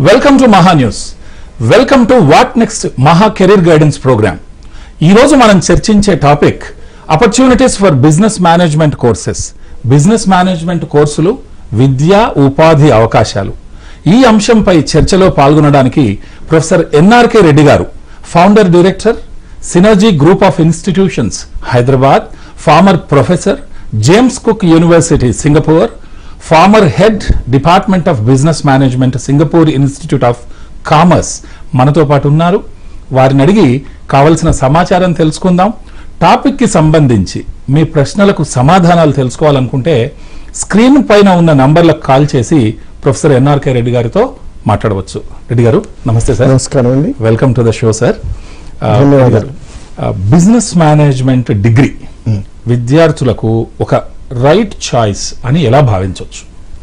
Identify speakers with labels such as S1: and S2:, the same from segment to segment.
S1: Welcome to Maha news welcome to what next మహా career guidance program ఈ రోజు మనం చర్చించే topic opportunities for business management courses business management కోర్సులు విద్యా ఉపాధి అవకాశాలు ఈ అంశంపై చర్చలో పాల్గొనడానికి professor N R K Reddy garu founder director synergy group of institutions Hyderabad former professor James Cook university Singapore former head department of business management Singapore institute of commerce మనతో పాటు ఉన్నారు వారిని అడిగి కావలసిన సమాచారం తెలుసుకుందాం టాపిక్ కి సంబంధించి మీ ప్రశ్నలకు సమాధానాలు తెలుసుకోవాలనుకుంటే స్క్రీన్ పైన ఉన్న నంబర్లకు కాల్ చేసి ప్రొఫెసర్ ఎన్ఆర్కే రెడ్డి గారితో మాట్లాడవచ్చు రెడ్డి గారు నమస్తే సార్
S2: నమస్కారం అండి
S1: welcome to the show sir
S2: ధన్యవాదాలు.
S1: బిజినెస్ మేనేజ్మెంట్ డిగ్రీ విద్యార్థులకు ఒక రైట్ చాయిస్ అని ఎలా భావించవచ్చు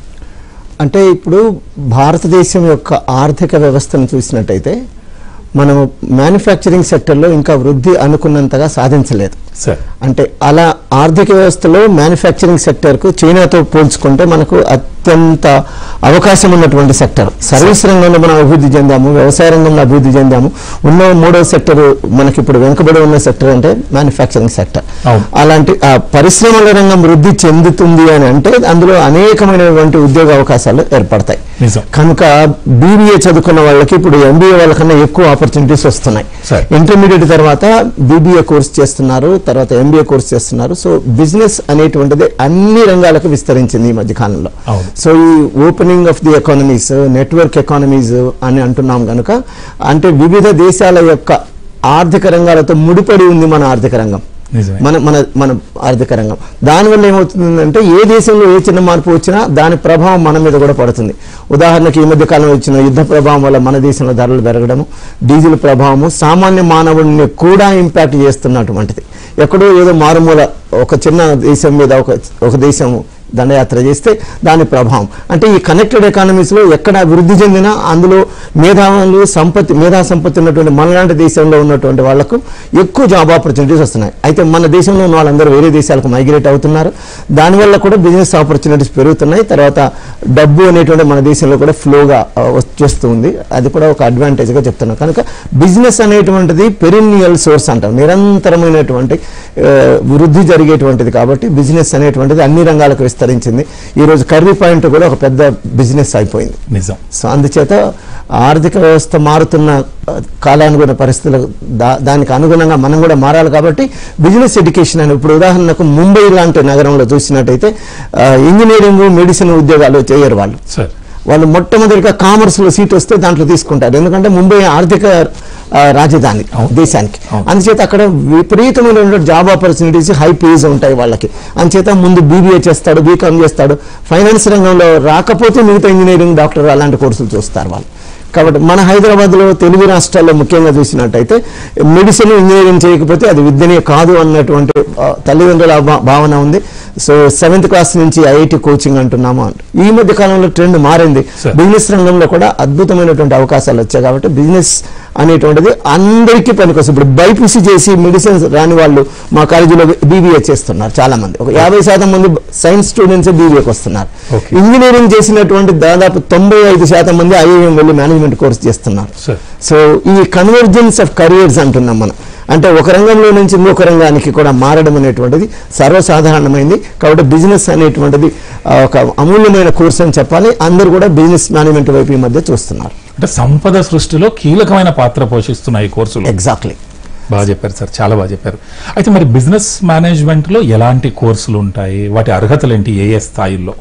S2: అంటే ఇప్పుడు భారతదేశం యొక్క ఆర్థిక వ్యవస్థను చూసినట్టయితే మనం మ్యానుఫ్యాక్చరింగ్ సెక్టర్లో ఇంకా వృద్ధి అనుకున్నంతగా సాధించలేదు
S1: సార్
S2: అంటే అలా ఆర్థిక వ్యవస్థలో మ్యానుఫ్యాక్చరింగ్ సెక్టర్కు చైనాతో పోల్చుకుంటే మనకు అత్యంత అవకాశం ఉన్నటువంటి సెక్టర్ సర్వీస్ రంగంలో మనం అభివృద్ధి చెందాము వ్యవసాయ రంగంలో అభివృద్ధి చెందాము ఉన్న మూడో సెక్టర్ మనకి ఇప్పుడు వెనుకబడి ఉన్న సెక్టర్ అంటే మ్యానుఫ్యాక్చరింగ్ సెక్టర్
S1: అవును.
S2: అలాంటి ఆ పరిశ్రమల రంగం వృద్ధి చెందుతుంది అని అంటే అందులో అనేకమైనటువంటి ఉద్యోగ అవకాశాలు ఏర్పడతాయి
S1: నిజం
S2: కనుక బీబీఏ చదువుకున్న వాళ్ళకి ఇప్పుడు ఎంబీఏ వాళ్ళకన్నా ఎక్కువ ఆపర్చునిటీస్ వస్తున్నాయి
S1: సరే.
S2: ఇంటర్మీడియట్ తర్వాత బీబీఏ కోర్స్ చేస్తున్నారు తర్వాత ఎంబీఏ కోర్స్ చేస్తున్నారు సో బిజినెస్ అనేటువంటిది అన్ని రంగాలకు విస్తరించింది ఈ మధ్య కాలంలో
S1: అవును.
S2: సో ఈ opening of the economies network economies అని అంటున్నాం కనుక అంటే వివిధ దేశాల యొక్క ఆర్థిక రంగాలతో ముడిపడి ఉంది మన ఆర్థిక రంగం
S1: నిజమే
S2: మన మన మన ఆర్థిక రంగం దానివల్ల ఏమవుతుందంటే ఏ దేశంలో ఏ చిన్న మార్పు వచ్చినా దాని ప్రభావం మన మీద కూడా పడుతుంది ఉదాహరణకి ఈ మధ్య కాలంలో వచ్చిన యుద్ధ ప్రభావం వల్ల మన దేశంలో ధరలు పెరగడము డీజిల్ ప్రభావము సామాన్య మానవుడిని కూడా ఇంపాక్ట్ చేస్తున్నటువంటిది ఎక్కడో ఏదో మారుమూల ఒక చిన్న దేశం మీద ఒక ఒక దేశం దండయాత్ర చేస్తే దాని ప్రభావం అంటే ఈ కనెక్టెడ్ ఎకానమీస్లో ఎక్కడ అభివృద్ధి చెందినా అందులో మేధావులు సంపత్తి మేధా సంపత్తి ఉన్నటువంటి మనలాంటి దేశంలో ఉన్నటువంటి వాళ్లకు ఎక్కువ జాబ్ ఆపర్చునిటీస్ వస్తున్నాయి అయితే మన దేశంలో ఉన్న వాళ్ళందరూ వేరే దేశాలకు మైగ్రేట్ అవుతున్నారు దానివల్ల కూడా బిజినెస్ ఆపర్చునిటీస్ పెరుగుతున్నాయి తర్వాత డబ్బు అనేటువంటి మన దేశంలో కూడా ఫ్లోగా వచ్చేస్తూ ఉంది అది కూడా ఒక అడ్వాంటేజ్గా చెప్తున్నాం కనుక బిజినెస్ అనేటువంటిది పెరినియల్ సోర్స్ అంటాం నిరంతరమైనటువంటి ఆ, వృద్ధి జరిగేటువంటిది కాబట్టి బిజినెస్ అనేటువంటిది అన్ని రంగాలకు విస్తరించింది ఈరోజు కర్రీ పాయింట్ కూడా ఒక పెద్ద బిజినెస్ అయిపోయింది
S1: నిజం
S2: సో అందుచేత ఆర్థిక వ్యవస్థ మారుతున్న ఆ, కాలానుగుణ పరిస్థితులు దా దానికి అనుగుణంగా మనం కూడా మారాలి కాబట్టి బిజినెస్ ఎడ్యుకేషన్ అని ఇప్పుడు ఉదాహరణకు ముంబై లాంటి నగరంలో చూసినట్టయితే ఆ, ఇంజనీరింగ్ మెడిసిన్ ఉద్యోగాలు చేయరు వాళ్ళు
S1: సార్
S2: వాళ్ళు మొట్టమొదటిగా కామర్స్లో సీట్ వస్తే దాంట్లో తీసుకుంటారు ఎందుకంటే ముంబై ఆర్థిక ఆ, రాజధాని
S1: అవును.
S2: దేశానికి
S1: అవును.
S2: అందుచేత అక్కడ విపరీతమైన జాబ్ ఆపర్చునిటీస్ హై పేస్ ఉంటాయి వాళ్ళకి అందుచేత ముందు బీబీఏ చేస్తాడు బీకామ్ చేస్తాడు ఫైనాన్స్ రంగంలో రాకపోతే మిగతా ఇంజనీరింగ్ డాక్టర్ అలాంటి కోర్సులు చూస్తారు వాళ్ళు కాబట్టి మన హైదరాబాద్లో తెలుగు రాష్ట్రాల్లో ముఖ్యంగా చూసినట్టయితే మెడిసిన్ ఇంజనీరింగ్ చేయకపోతే అది విద్యనే కాదు అన్నటువంటి ఆ, తల్లిదండ్రుల భా- భావన ఉంది సో సెవెంత్ క్లాస్ నుంచి ఐఐటి కోచింగ్ అంటున్నాము అంట ఈ మధ్య కాలంలో ట్రెండ్ మారింది
S1: Sir.
S2: బిజినెస్ రంగంలో కూడా అద్భుతమైనటువంటి అవకాశాలు వచ్చాయి కాబట్టి బిజినెస్ అనేటువంటిది అందరికీ పనికొస్తుంది ఇప్పుడు బైపీసీ చేసి మెడిసిన్ రాని వాళ్ళు మా కాలేజీలో బీబీఏ చేస్తున్నారు చాలా మంది ఒక యాభై శాతం మంది సైన్స్ స్టూడెంట్స్ బీబీఏకి వస్తున్నారు
S1: Okay.
S2: ఇంజనీరింగ్ చేసినటువంటి దాదాపు తొంభై ఐదు శాతం మంది ఐఐఎం వెళ్ళి మేనేజ్మెంట్ కోర్స్ చేస్తున్నారు
S1: సార్
S2: సో ఈ కన్వర్జెన్స్ ఆఫ్ కరియర్స్ అంటున్నాం మనం అంటే ఒక రంగంలో నుంచి ఇంకొక రంగానికి కూడా మారడం అనేటువంటిది సర్వసాధారణమైంది కాబట్టి బిజినెస్ అనేటువంటిది ఆ, ఒక అమూల్యమైన కోర్స్ అని చెప్పాలి అందరూ కూడా బిజినెస్ మేనేజ్మెంట్ వైపు ఈ మధ్య చూస్తున్నారు
S1: అంటే సంపద సృష్టిలో కీలకమైన పాత్ర పోషిస్తున్నాయి ఈ కోర్సులు
S2: ఎగ్జాక్ట్లీ
S1: బాగా చెప్పారు సార్ చాలా బాగా చెప్పారు అయితే మరి బిజినెస్ మేనేజ్మెంట్ లో ఎలాంటి కోర్సులు ఉంటాయి వాటి అర్హతలు ఏంటి ఏ ఏ స్థాయిల్లో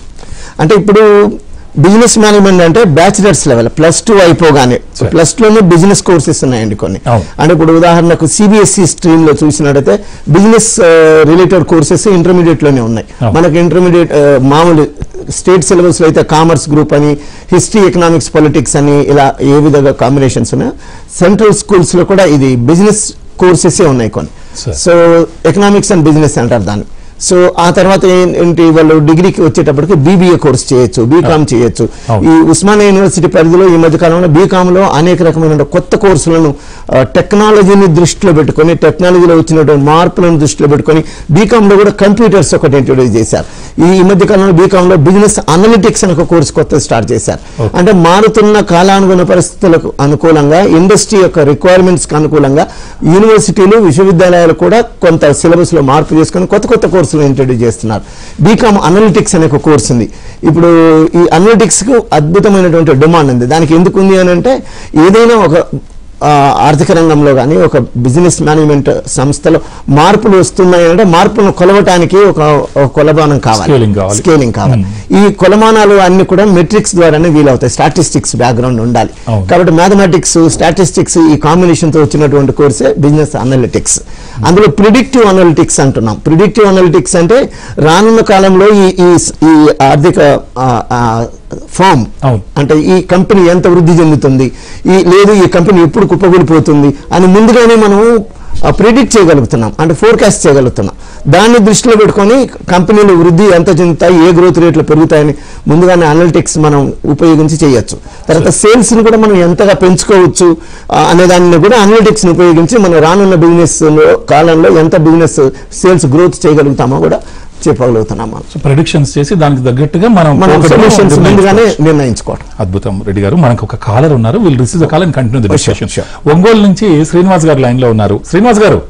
S2: అంటే ఇప్పుడు బిజినెస్ మేనేజ్మెంట్ అంటే బ్యాచిలర్స్ లెవెల్ ప్లస్ టూ అయిపోగానే
S1: Sure.
S2: ప్లస్ టూలోనే బిజినెస్ కోర్సెస్ ఉన్నాయండి కొన్ని
S1: అవును.
S2: అంటే ఇప్పుడు ఉదాహరణకు సిబిఎస్ఈ స్ట్రీమ్ లో చూసినట్టయితే బిజినెస్ రిలేటెడ్ కోర్సెస్ ఇంటర్మీడియట్ లోనే ఉన్నాయి
S1: అవును.
S2: మనకి ఇంటర్మీడియట్ మామూలు స్టేట్ సిలబస్ లో అయితే కామర్స్ గ్రూప్ అని హిస్టరీ ఎకనామిక్స్ పొలిటిక్స్ అని ఇలా ఏ విధంగా కాంబినేషన్స్ ఉన్నాయో సెంట్రల్ స్కూల్స్ లో కూడా ఇది బిజినెస్ కోర్సెస్ ఉన్నాయి కొన్ని
S1: Sure.
S2: So economics and business అంటారు దాన్ని సో ఆ తర్వాత ఏం- ఏంటి వాళ్ళు డిగ్రీకి వచ్చేటప్పటికి బీబీఏ కోర్స్ చేయొచ్చు బీకామ్ చేయొచ్చు
S1: అవును.
S2: ఈ ఉస్మానియా యూనివర్సిటీ పరిధిలో ఈ మధ్య కాలంలో బీకామ్ లో అనేక రకమైన కొత్త కోర్సులను ఆ, టెక్నాలజీని దృష్టిలో పెట్టుకొని టెక్నాలజీలో వచ్చినటువంటి మార్పులను దృష్టిలో పెట్టుకొని బీకామ్ లో కూడా కంప్యూటర్స్ ఒకటి ఇంట్రొడ్యూస్ చేశారు ఈ ఈ మధ్య కాలంలో బీకామ్ లో బిజినెస్ అనలిటిక్స్ అని ఒక కోర్స్ కొత్త స్టార్ట్ చేశారు
S1: Okay.
S2: అంటే మారుతున్న కాలానుగుణ పరిస్థితులకు అనుకూలంగా ఇండస్ట్రీ యొక్క రిక్వైర్మెంట్స్ కి అనుకూలంగా యూనివర్సిటీలు విశ్వవిద్యాలయాలు కూడా కొంత సిలబస్ లో మార్పు చేసుకొని కొత్త కొత్త కోర్సులు ఇంట్రడ్యూస్ చేస్తున్నారు బీకామ్ అనలిటిక్స్ అనే ఒక కోర్స్ ఉంది ఇప్పుడు ఈ అనలిటిక్స్ కు అద్భుతమైనటువంటి డిమాండ్ ఉంది దానికి ఎందుకు ఉంది అని అంటే ఏదైనా ఒక ఆ, ఆర్థిక రంగంలో కానీ ఒక బిజినెస్ మేనేజ్మెంట్ సంస్థలో మార్పులు వస్తున్నాయి అంటే మార్పులను కొలవటానికి ఒక ఒక కొలమానం కావాలి
S1: Scaling కావాలి.
S2: స్కేలింగ్ కావాలి ఈ కొలమానాలు అన్ని కూడా మెట్రిక్స్ ద్వారానే వీలవుతాయి స్టాటిస్టిక్స్ బ్యాక్గ్రౌండ్ ఉండాలి
S1: అవును.
S2: కాబట్టి మ్యాథమెటిక్స్ స్టాటిస్టిక్స్ ఈ కాంబినేషన్ తో వచ్చినటువంటి కోర్సే బిజినెస్ అనలిటిక్స్ అందులో ప్రిడిక్టివ్ అనలిటిక్స్ అంటున్నాం ప్రిడిక్టివ్ అనలిటిక్స్ అంటే రానున్న కాలంలో ఈ ఈ ఈ ఆర్థిక ఫామ్
S1: అవును.
S2: అంటే ఈ కంపెనీ ఎంత వృద్ధి చెందుతుంది ఈ లేదు ఈ కంపెనీ ఎప్పుడు కుప్పకూలిపోతుంది అని ముందుగానే మనము ప్రిడిక్ట్ చేయగలుగుతున్నాం అంటే ఫోర్కాస్ట్ చేయగలుగుతున్నాం దాన్ని దృష్టిలో పెట్టుకొని కంపెనీలు వృద్ధి ఎంత చెందుతాయి ఏ గ్రోత్ రేట్లు పెరుగుతాయని ముందుగానే అనలిటిక్స్ మనం ఉపయోగించి చేయొచ్చు తర్వాత సేల్స్ ని కూడా మనం ఎంతగా పెంచుకోవచ్చు ఆ, అనే దాన్ని కూడా అనలిటిక్స్ ని ఉపయోగించి మనం రానున్న బిజినెస్ కాలంలో ఎంత బిజినెస్ సేల్స్ గ్రోత్ చేయగలుగుతామో కూడా చెప్పగలుగుతున్నాం మనం
S1: సో ప్రెడిక్షన్స్ చేసి దానికి తగ్గట్టుగా మనం
S2: మనం
S1: పోకడలు
S2: సొల్యూషన్స్ ముందుగానే
S1: నిర్ణయించుకోవచ్చు.
S2: నిర్ణయించుకోవడం
S1: అద్భుతం రెడ్డి గారు మనకు ఒక కాలర్ ఉన్నారు will receive the call and continue the
S2: sure,
S1: discussion
S2: sure.
S1: Ongole నుంచి శ్రీనివాస్ గారు లైన్ లో ఉన్నారు శ్రీనివాస్ గారు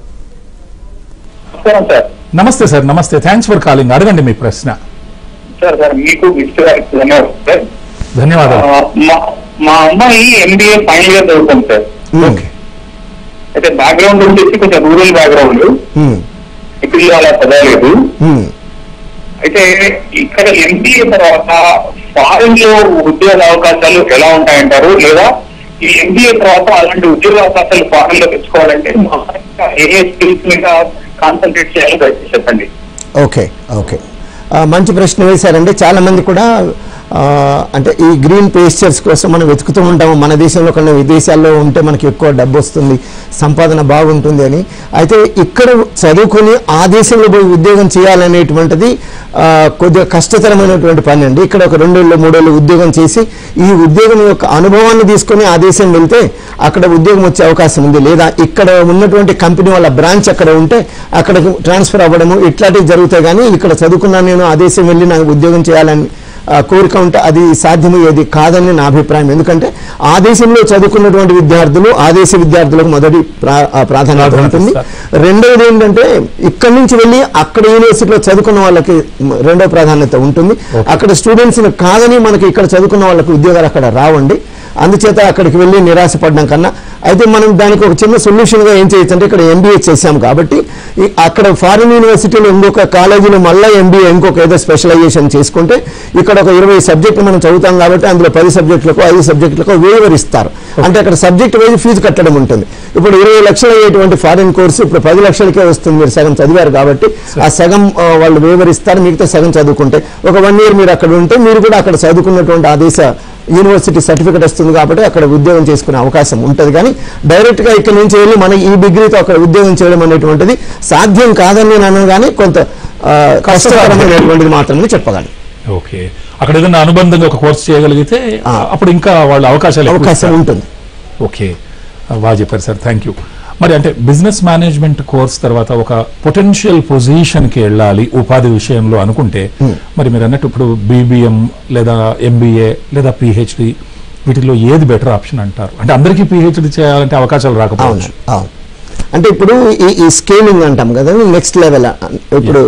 S3: నమస్కారం సార్
S1: నమస్తే సార్ నమస్తే థ్యాంక్స్ ఫర్ కాలింగ్ అడగండి మీ ప్రశ్న
S3: సార్ సార్ మీకు గిఫ్ట్ గారికి ధన్యవాదాలు సార్
S1: ధన్యవాదాలు
S3: ఆ, మా మా అమ్మాయి ఎంబీఏ ఫైనల్ ఇయర్ చదువుతుంది సార్
S1: ఓకే
S3: అయితే బ్యాక్గ్రౌండ్ వచ్చేసి కొంచెం రూరల్ బ్యాక్గ్రౌండ్
S2: ఉమ్,
S3: ఇక్కడ అలా చదవలేదు
S2: ఉమ్.
S3: అయితే ఇక్కడ ఎంబీఏ తర్వాత ఫారెన్ లో ఉద్యోగ అవకాశాలు ఎలా ఉంటాయంటారు లేదా ఈ ఎంబీఏ తర్వాత అలాంటి ఉద్యోగ అవకాశాలు ఫారెన్ లో తెచ్చుకోవాలంటే మా అమ్మాయి ఏ ఏ స్కిల్స్ మీద కాన్సన్ట్రేట్ చేయాలో దయచేసి చెప్పండి
S2: ఓకే ఓకే ఆ, మంచి ప్రశ్న వేశారండి చాలా మంది కూడా ఆ, అంటే ఈ గ్రీన్ పేస్చర్స్ కోసం మనం వెతుకుతూ ఉంటాము మన దేశంలో కన్నా విదేశాల్లో ఉంటే మనకి ఎక్కువ డబ్బు వస్తుంది సంపాదన బాగుంటుంది అని అయితే ఇక్కడ చదువుకొని ఆ దేశంలో పోయి ఉద్యోగం చేయాలనేటువంటిది ఆ, కొద్దిగా కష్టతరమైనటువంటి పని అండి ఇక్కడ ఒక రెండేళ్ళు మూడేళ్ళు ఉద్యోగం చేసి ఈ ఉద్యోగం యొక్క అనుభవాన్ని తీసుకొని ఆ దేశం వెళ్తే అక్కడ ఉద్యోగం వచ్చే అవకాశం ఉంది లేదా ఇక్కడ ఉన్నటువంటి కంపెనీ వాళ్ళ బ్రాంచ్ అక్కడ ఉంటే అక్కడికి ట్రాన్స్ఫర్ అవ్వడము ఇట్లాంటివి జరుగుతాయి కానీ ఇక్కడ చదువుకున్నాను నేను ఆ దేశం వెళ్ళి నాకు ఉద్యోగం చేయాలని ఆ, కోరిక ఉంటే అది సాధ్యమయ్యేది కాదని నా అభిప్రాయం ఎందుకంటే ఆ దేశంలో చదువుకున్నటువంటి విద్యార్థులు ఆ దేశ విద్యార్థులకు మొదటి ప్రా- ఆ, ప్రాధాన్యత
S1: ప్రాధాన్యత
S2: ఉంటుంది రెండవది ఏంటంటే ఇక్కడి నుంచి వెళ్ళి అక్కడ యూనివర్సిటీలో చదువుకున్న వాళ్ళకి మ, రెండో ప్రాధాన్యత ఉంటుంది అక్కడ స్టూడెంట్స్ కాదని మనకి ఇక్కడ చదువుకున్న వాళ్ళకి ఉద్యోగాలు అక్కడ రావండి అందుచేత అక్కడికి వెళ్ళి నిరాశపడడం కన్నా అయితే మనం దానికి ఒక చిన్న సొల్యూషన్ గా ఏం చేయొచ్చు అంటే ఇక్కడ ఎంబీఏ చేశాం కాబట్టి ఈ అక్కడ ఫారిన్ యూనివర్సిటీలో ఇంకొక కాలేజీలో మళ్ళీ ఎంబీఏ ఇంకొక ఏదో స్పెషలైజేషన్ చేసుకుంటే ఇక్కడ ఒక ఇరవై సబ్జెక్టులు మనం చదువుతాం కాబట్టి అందులో పది సబ్జెక్టులకు ఐదు సబ్జెక్టులకు వేవర్ ఇస్తారు అంటే అక్కడ సబ్జెక్ట్ వైజ్ ఫీజు కట్టడం ఉంటుంది ఇప్పుడు ఇరవై లక్షలు అయ్యేటువంటి ఫారిన్ కోర్సు ఇప్పుడు పది లక్షలకే వస్తుంది మీరు సగం చదివారు కాబట్టి ఆ సగం ఆ, వాళ్ళు వేవర్ ఇస్తారు మిగతా సగం చదువుకుంటే ఒక వన్ ఇయర్ మీరు అక్కడ ఉంటే మీరు కూడా అక్కడ చదువుకున్నటువంటి ఆ దేశ యూనివర్సిటీ సర్టిఫికేట్ వస్తుంది కాబట్టి అక్కడ ఉద్యోగం చేసుకునే అవకాశం ఉంటుంది కానీ డైరెక్ట్ గా ఇక్కడ నుంచి వెళ్ళి మన ఈ డిగ్రీతో అక్కడ ఉద్యోగం చేయడం అనేటువంటిది సాధ్యం కాదని నేను అన్నాను కానీ కొంత ఆ, కష్టతరమైనటువంటిది మాత్రమే చెప్పగలను
S1: ఓకే అక్కడ ఏదైనా అనుబంధంగా ఒక కోర్స్ చేయగలిగితే
S2: ఆ.
S1: అప్పుడు ఇంకా వాళ్ళ అవకాశాలు ఎక్కువ
S2: అవకాశం
S1: ఇస్తారు.
S2: ఉంటుంది
S1: ఓకే బాగా చెప్పారు సార్ థ్యాంక్ యూ మరి అంటే బిజినెస్ మేనేజ్మెంట్ కోర్స్ తర్వాత ఒక పొటెన్షియల్ పొజిషన్ కి వెళ్ళాలి ఉపాధి విషయంలో అనుకుంటే మరి మీరు అన్నట్టు ఇప్పుడు బీబీఎం లేదా ఎంబీఏ లేదా పిహెచ్డి వీటిలో ఏది బెటర్ ఆప్షన్ అంటారు అంటే అందరికీ పిహెచ్డి చేయాలంటే అవకాశాలు
S2: అవును
S1: రాకపోవచ్చు
S2: అవును అంటే ఇప్పుడు ఈ ఈ స్కేలింగ్ అంటాం కదా నెక్స్ట్ లెవెల్ ఇప్పుడు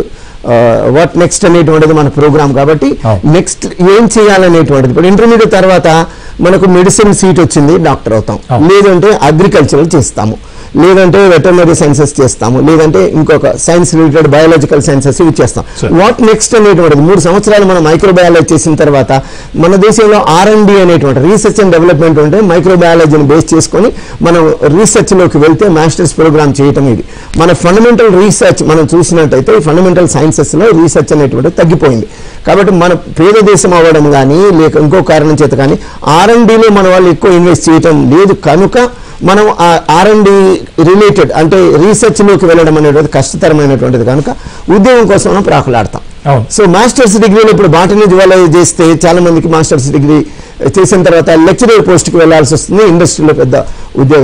S2: వాట్ నెక్స్ట్ అనేటువంటిది మన ప్రోగ్రామ్ కాబట్టి
S1: అవును.
S2: నెక్స్ట్ ఏం చేయాలనేటువంటిది ఇప్పుడు ఇంటర్మీడియట్ తర్వాత మనకు మెడిసిన్ సీట్ వచ్చింది డాక్టర్ అవుతాం
S1: అవును.
S2: లేదంటే అగ్రికల్చరల్ చేస్తాము లేదంటే వెటర్నరీ సైన్సెస్ చేస్తాము లేదంటే ఇంకొక సైన్స్ రిలేటెడ్ బయాలజికల్ సైన్సెస్ ఇవి చేస్తాం
S1: Sure.
S2: వాట్ నెక్స్ట్ అనేటువంటిది మూడు సంవత్సరాలు మనం మైక్రోబయాలజీ చేసిన తర్వాత మన దేశంలో ఆర్ అండ్ డి అనేటువంటి రీసెర్చ్ అండ్ డెవలప్మెంట్ ఉంటే మైక్రోబయాలజీని బేస్ చేసుకొని మనం రీసెర్చ్ లోకి వెళ్తే మాస్టర్స్ ప్రోగ్రామ్ చేయటం ఇది మన ఫండమెంటల్ రీసెర్చ్ మనం చూసినట్టయితే ఫండమెంటల్ సైన్సెస్ లో రీసెర్చ్ అనేటువంటిది తగ్గిపోయింది కాబట్టి మన పేద దేశం అవ్వడం కానీ లేక ఇంకో కారణం చేత కానీ ఆర్ అండ్ డిలో మన వాళ్ళు ఎక్కువ ఇన్వెస్ట్ చేయటం లేదు కనుక మనం ఆర్ అండ్ డి రిలేటెడ్ అంటే రీసెర్చ్ లోకి వెళ్ళడం అనేది కష్టతరమైనటువంటిది కనుక ఉద్యోగం కోసం మనం ప్రాకులాడతాం
S1: అవును
S2: సో మాస్టర్స్ డిగ్రీలో ఇప్పుడు బాటనీ జువాలజీ చేస్తే చాలా మందికి మాస్టర్స్ డిగ్రీ చేసిన తర్వాత లెక్చరర్ పోస్ట్కి వెళ్ళాల్సి వస్తుంది ఇండస్ట్రీలో పెద్ద ఉద్యోగాలు లేవు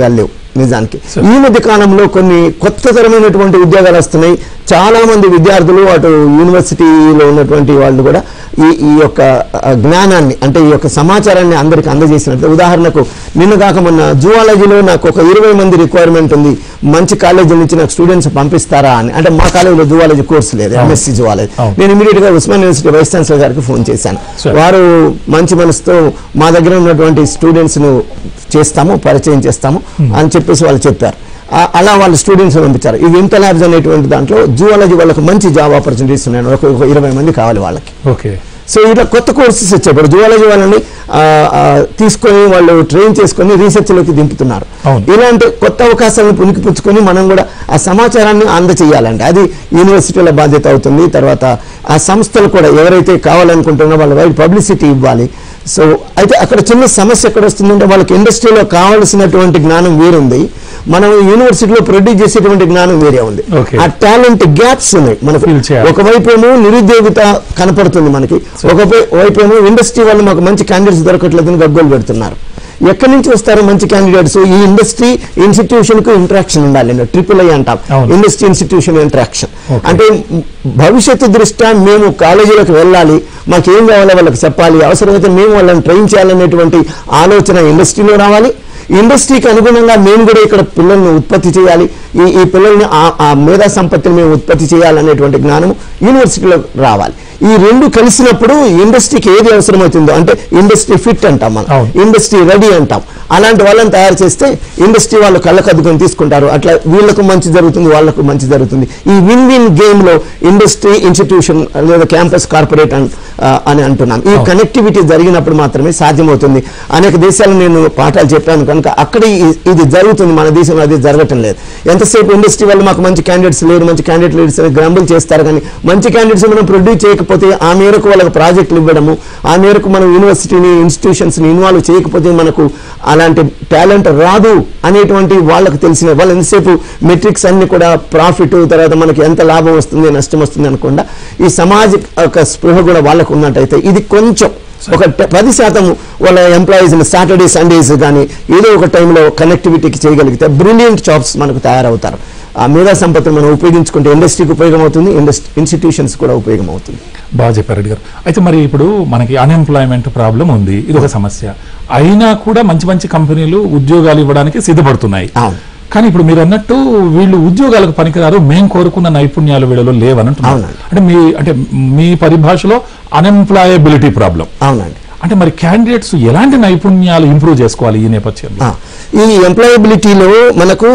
S2: నిజానికి
S1: Sir.
S2: ఈ మధ్య కాలంలో కొన్ని కొత్త తరమైనటువంటి ఉద్యోగాలు వస్తున్నాయి చాలా మంది విద్యార్థులు అటు యూనివర్సిటీలో ఉన్నటువంటి వాళ్ళు కూడా ఈ ఈ యొక్క ఆ, జ్ఞానాన్ని అంటే ఈ యొక్క సమాచారాన్ని అందరికి అందజేసినట్టు ఉదాహరణకు నిన్న కాక మొన్న జువాలజీలో నాకు ఒక ఇరవై మంది రిక్వైర్మెంట్ ఉంది మంచి కాలేజీ నుంచి నాకు స్టూడెంట్స్ పంపిస్తారా అని అంటే మా కాలేజీలో జువాలజీ కోర్స్ లేదు
S1: అవును.
S2: ఎంఎస్సీ జువాలజీ
S1: అవును.
S2: నేను ఇమీడియట్ గా ఉస్మాన్ యూనివర్సిటీ వైస్ ఛాన్సలర్ గారికి ఫోన్ చేశాను
S1: Sir.
S2: వారు మంచి మనసుతో మా దగ్గర ఉన్నటువంటి స్టూడెంట్స్ ను చేస్తాము పరిచయం చేస్తాము అని చెప్పేసి వాళ్ళు చెప్పారు ఆ- అలా వాళ్ళ స్టూడెంట్స్ పంపించారు ఈ వింటర్ ల్యాబ్స్ అనేటువంటి దాంట్లో జువాలజీ వాళ్ళకి మంచి జాబ్ ఆపర్చునిటీస్ ఉన్నాయి ఒక ఒక ఇరవై మంది కావాలి వాళ్ళకి
S1: ఓకే
S2: సో ఇట్లా కొత్త కోర్సెస్ వచ్చాయి ఇప్పుడు జువాలజీ వాళ్ళని ఆ, ఆ, తీసుకొని వాళ్ళు ట్రైన్ చేసుకొని రీసెర్చ్ లోకి దింపుతున్నారు
S1: అవును.
S2: ఇలాంటి కొత్త అవకాశాలను పుణికిపుచ్చుకొని మనం కూడా ఆ సమాచారాన్ని అందచేయాలండి అది యూనివర్సిటీల బాధ్యత అవుతుంది తర్వాత ఆ సంస్థలు కూడా ఎవరైతే కావాలనుకుంటున్నారో వాళ్ళ వైపు పబ్లిసిటీ ఇవ్వాలి సో అయితే అక్కడ చిన్న సమస్య ఎక్కడ వస్తుందంటే వాళ్ళకి ఇండస్ట్రీలో కావాల్సినటువంటి జ్ఞానం వేరుంది మనం యూనివర్సిటీలో ప్రొడ్యూస్ చేసేటువంటి జ్ఞానం వేరే ఉంది
S1: Okay.
S2: ఆ టాలెంట్ గ్యాప్స్ ఉన్నాయి మనకు
S1: Fill చేయాలి.
S2: ఒకవైపు ఏమో నిరుద్యోగిత కనపడుతుంది మనకి ఒక వైపు ఏమో ఇండస్ట్రీ వాళ్ళు మాకు మంచి క్యాండిడేట్స్ దొరకట్లేదని గగ్గోలు పెడుతున్నారు ఎక్కడి నుంచి వస్తారు మంచి క్యాండిడేట్స్ ఈ ఇండస్ట్రీ ఇన్స్టిట్యూషన్ కు ఇంటరాక్షన్ ఉండాలి ట్రిపుల్ ఐ అంటాం
S1: అవును.
S2: Industry institution interaction
S1: Okay.
S2: అంటే భవిష్యత్తు దృష్ట్యా మేము కాలేజీలకు వెళ్ళాలి మాకేం కావాలో వాళ్ళకి చెప్పాలి అవసరమైతే మేము వాళ్ళని ట్రైన్ చేయాలనేటువంటి ఆలోచన ఇండస్ట్రీలో రావాలి ఇండస్ట్రీకి అనుగుణంగా మేము కూడా ఇక్కడ పిల్లల్ని ఉత్పత్తి చేయాలి ఈ ఈ పిల్లల్ని ఆ- ఆ మేధా సంపత్తిని మేము ఉత్పత్తి చేయాలనేటువంటి జ్ఞానం యూనివర్సిటీలో రావాలి ఈ రెండు కలిసినప్పుడు ఇండస్ట్రీకి ఏది అవసరమవుతుందో అంటే ఇండస్ట్రీ ఫిట్ అంటాం మనం
S1: అవును.
S2: ఇండస్ట్రీ రెడీ అంటాం అలాంటి వాళ్ళని తయారు చేస్తే ఇండస్ట్రీ వాళ్ళు కళ్ళకు అద్దుకొని తీసుకుంటారు అట్లా వీళ్ళకు మంచి జరుగుతుంది వాళ్ళకు మంచి జరుగుతుంది ఈ విన్ విన్ గేమ్ లో ఇండస్ట్రీ ఇన్స్టిట్యూషన్ లేదా క్యాంపస్ కార్పొరేట్ అన్- ఆ, అని అంటున్నాం ఈ
S1: అవును.
S2: కనెక్టివిటీ జరిగినప్పుడు మాత్రమే సాధ్యమవుతుంది అనేక దేశాలు నేను పాఠాలు చెప్పాను కనుక అక్కడ ఈ- ఇది జరుగుతుంది మన దేశంలో అది జరగటం లేదు ఎంతసేపు ఇండస్ట్రీ వాళ్ళు మాకు మంచి క్యాండిడేట్స్ లేరు మంచి క్యాండిడేట్ లీడర్స్ అని గ్రంబుల్ చేస్తారు కానీ మంచి క్యాండిడేట్స్ మనం ప్రొడ్యూస్ చేయకపోతే ఆ మేరకు వాళ్ళకి ప్రాజెక్టులు ఇవ్వడము ఆ మేరకు మనం యూనివర్సిటీని ఇన్స్టిట్యూషన్స్ ని ఇన్వాల్వ్ చేయకపోతే మనకు అలాంటి టాలెంట్ రాదు అనేటువంటి వాళ్ళకు తెలిసిన వాళ్ళు ఎంతసేపు మెట్రిక్స్ అన్ని కూడా ప్రాఫిట్ తర్వాత మనకి ఎంత లాభం వస్తుంది నష్టం వస్తుంది అనకుండా ఈ సమాజ యొక్క స్పృహ కూడా వాళ్ళకు ఉన్నట్టయితే ఇది కొంచెం ఒక ట- పది శాతం వాళ్ళ ఎంప్లాయీస్ సాటర్డే సండేస్ కానీ ఏదో ఒక టైంలో కనెక్టివిటీకి చేయగలిగితే బ్రిలియంట్ జాబ్స్ మనకు తయారవుతారు ఆ మేధా సంపత్తిని మనం ఉపయోగించుకుంటే ఇండస్ట్రీకి ఉపయోగం అవుతుంది ఇండస్ట్రీ ఇన్స్టిట్యూషన్స్ కూడా ఉపయోగం అవుతుంది
S1: బాగా చెప్పారు రెడ్డి గారు అయితే మరి ఇప్పుడు మనకి అన్ఎంప్లాయ్మెంట్ ప్రాబ్లం ఉంది ఇది ఒక సమస్య అయినా కూడా మంచి మంచి కంపెనీలు ఉద్యోగాలు ఇవ్వడానికి సిద్ధపడుతున్నాయి
S2: అవును.
S1: కానీ ఇప్పుడు మీరు అన్నట్టు వీళ్ళు ఉద్యోగాలకు పనికిరారు మేం కోరుకున్న నైపుణ్యాలు వీళ్ళలో లేవని అంటున్నారు
S2: అవునండి.
S1: అంటే మీ అంటే మీ పరిభాషలో అన్ఎంప్లాయబిలిటీ ప్రాబ్లం
S2: అవునండి
S1: అంటే మరి క్యాండిడేట్స్ ఎలాంటి నైపుణ్యాలు ఇంప్రూవ్ చేసుకోవాలి ఈ నేపథ్యంలో
S2: ఆ, ఈ ఎంప్లాయబిలిటీలో మనకు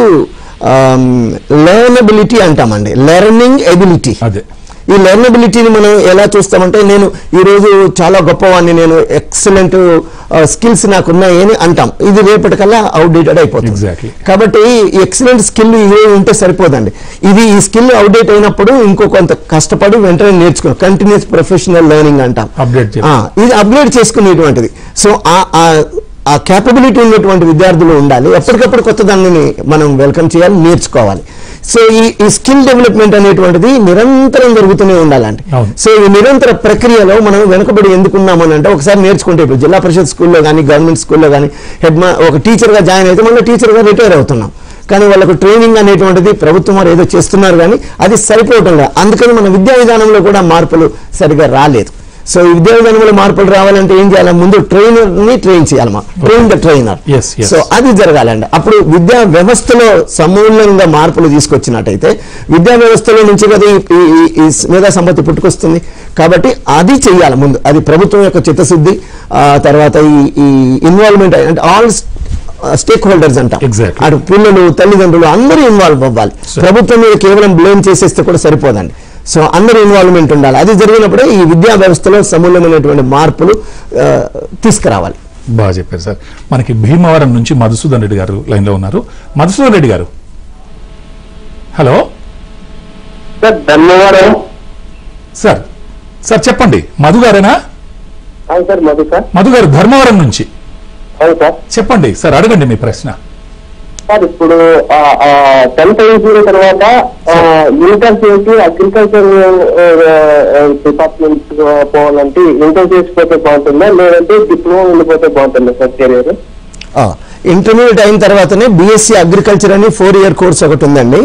S2: లెర్నబిలిటీ అంటామండి లెర్నింగ్ ఎబిలిటీ
S1: అదే
S2: ఈ లెర్నబిలిటీని మనం ఎలా చూస్తామంటే నేను ఈ రోజు చాలా గొప్పవాడిని నేను ఎక్సలెంట్ స్కిల్స్ నాకు ఉన్నాయి అని అంటాం ఇది రేపటికల్లా అవుట్డేటెడ్ అయిపోతుంది
S1: Exactly.
S2: కాబట్టి ఈ ఎక్సలెంట్ స్కిల్ ఇది ఉంటే సరిపోదండి ఇది ఈ స్కిల్ అవుట్డేట్ అయినప్పుడు ఇంకో కొంత కష్టపడి వెంటనే నేర్చుకున్నాం కంటిన్యూస్ ప్రొఫెషనల్ లెర్నింగ్ అంటాం
S1: Update చేయాలి.
S2: ఆ, ఇది అప్గ్రేడ్ చేసుకునేటువంటిది సో ఆ- ఆ- ఆ క్యాపబిలిటీ ఉన్నటువంటి విద్యార్థులు ఉండాలి ఎప్పటికప్పుడు కొత్త దానిని మనం వెల్కమ్ చేయాలి నేర్చుకోవాలి సో ఈ ఈ స్కిల్ డెవలప్మెంట్ అనేటువంటిది నిరంతరం జరుగుతూనే ఉండాలండి
S1: అవును.
S2: సో ఈ నిరంతర ప్రక్రియలో మనం వెనుకబడి ఎందుకున్నామని అంటే ఒకసారి నేర్చుకుంటే ఇప్పుడు జిల్లా పరిషత్ స్కూల్లో కానీ గవర్నమెంట్ స్కూల్లో కానీ హెడ్ మా ఒక టీచర్గా జాయిన్ అయితే మళ్ళీ టీచర్గా రిటైర్ అవుతున్నాం కానీ వాళ్ళకు ట్రైనింగ్ అనేటువంటిది ప్రభుత్వం వారు ఏదో చేస్తున్నారు కానీ అది సరిపోవటం లేదు అందుకని మన విద్యా విధానంలో కూడా మార్పులు సరిగా రాలేదు సో ఈ విద్యా విధానంలో మార్పులు రావాలంటే ఏం చేయాలి ముందు ట్రైనర్ ని ట్రైన్ చేయాలి మా train the trainer
S1: Yes, yes.
S2: So అది జరగాలండి అప్పుడు విద్యా వ్యవస్థలో సమూలంగా మార్పులు తీసుకొచ్చినట్టయితే విద్యా వ్యవస్థలో నుంచి కదా ఈ- ఈ- ఈ- ఈ మేధా సంపత్తి పుట్టుకొస్తుంది కాబట్టి అది చెయ్యాలి ముందు అది ప్రభుత్వం యొక్క చిత్తశుద్ధి ఆ తర్వాత ఈ ఈ ఇన్వాల్వ్మెంట్ అంటే ఆల్ స్టేక్ హోల్డర్స్ అంటాం
S1: Exactly.
S2: అటు పిల్లలు తల్లిదండ్రులు అందరూ ఇన్వాల్వ్ అవ్వాలి
S1: Sure.
S2: ప్రభుత్వం మీద కేవలం బ్లేమ్ చేసేస్తే కూడా సరిపోదండి సో అందరూ ఇన్వాల్వ్మెంట్ ఉండాలి అది జరిగినప్పుడే ఈ విద్యా వ్యవస్థలో సమూలమైనటువంటి మార్పులు ఆ, తీసుకురావాలి
S1: బాగా చెప్పారు సార్ మనకి భీమవరం నుంచి మధుసూదన్ రెడ్డి గారు లైన్ లో ఉన్నారు మధుసూదన్ రెడ్డి గారు హలో
S3: సార్ ధన్యవాదం
S1: సార్ సార్ చెప్పండి మధు గారేనా
S3: అవును సార్ మధు సార్
S1: మధు గారు ధర్మవరం నుంచి
S3: అవును సార్
S1: చెప్పండి సార్ అడగండి మీ ప్రశ్న
S3: సార్ ఇప్పుడు టెన్త్ అయిపోయిన తర్వాత ఇంటర్ చేసి అగ్రికల్చర్ డిపార్ట్మెంట్ పోవాలంటే ఇంటర్ చేసిపోతే బాగుంటుందా లేదంటే డిప్లొమా వెళ్ళిపోతే బాగుంటుందా సార్ కెరీర్
S2: ఇంటర్మీడియట్ అయిన తర్వాతనే బీఎస్సీ అగ్రికల్చర్ అని ఫోర్ ఇయర్ కోర్స్ ఒకటి ఉందండి